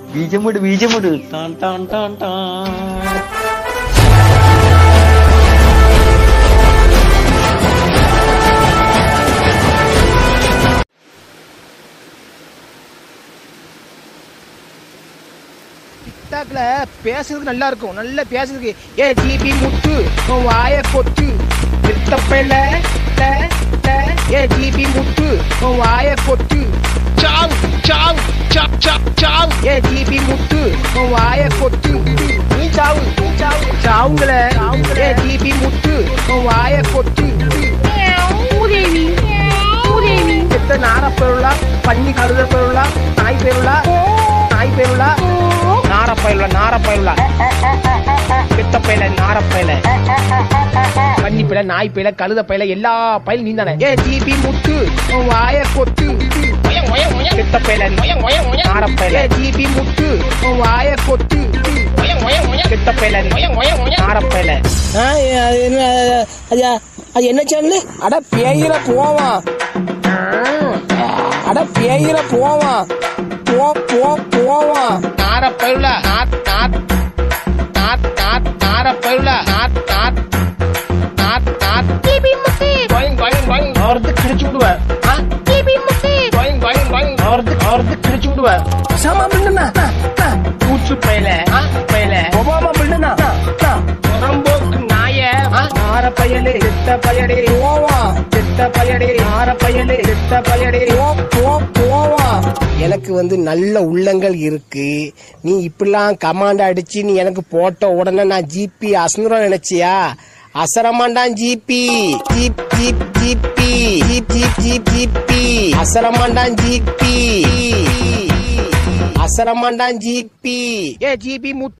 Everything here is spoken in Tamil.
ബീജമിട് ബീജമിട് ടാൻ ടാൻ ടാൻ ടാൻ டிக்டாக்ல பேசுறதுக்கு நல்லா இருக்கும் நல்லா பேசுறதுக்கு ஏ ஜிபி முத்து உன் வாய கொத்து திருத்தப்பையில ஏ ஜிபி முத்து உன் வாய கொத்து சாங் சாங் சாப் சாப் சாங் ஏ ஜிபி முத்து உன் வாய கொத்து நீ சாவு நீ சாவு சாவுங்கள ஏ ஜிபி முத்து உன் வாய கொத்து உதவி உதவி எத்த நார பெருளா பண்ணி கருத பெருளா நாய் பெருளா நாய் பெருளா நார பயிலுலா நார பயிலுலா பித்த பயில நார பயில கன்னி பயில நாய் பயில கழுத பயில எல்லா பயிலும் நீ தானே ஏ ஜிபி முத்து உன் வாய கொத்து பித்த பயில நார பயில ஏ ஜிபி முத்து உன் வாய கொத்து பித்த பயில நார பயில அது என்ன அது அது என்ன சேனல் அட பேயில போவான் அட பேயில போவான் போ போ போவான் நார பயில நாத் நாத் நாத் நாத் நார பயில நாத் நாத் நாத் நாத் டிபி முத்து கோயிங் கோயிங் கோயிங் அவரது கிழிச்சு விடுவேன் டிபி முத்து கோயிங் கோயிங் கோயிங் அவரது அவரது கிழிச்சு விடுவேன் சாமா பிள்ளைண்ணா பூச்சு பயில பயில ஒபாமா பிள்ளைண்ணா புறம்போக்கு நாய நார பயலே செத்த பயடே போவான் செத்த பயடே நார பயலே செத்த பயடே போ போவான் எனக்கு வந்து நல்ல உள்ளங்கள் இருக்கு நீ இப்படிலாம் கமாண்ட் அடிச்சு நீ எனக்கு போட்ட உடனே நான் ஜிபி அசந்துரும் நினைச்சியா அசரமாண்டான் ஜிபி ஜீப் ஜீப் ஜிபி ஜீப் ஜீப் ஜீப் ஜிபி அசரமாண்டான் ஜிபி அசரமாண்டான் ஜிபி ஏ ஜிபி முத்து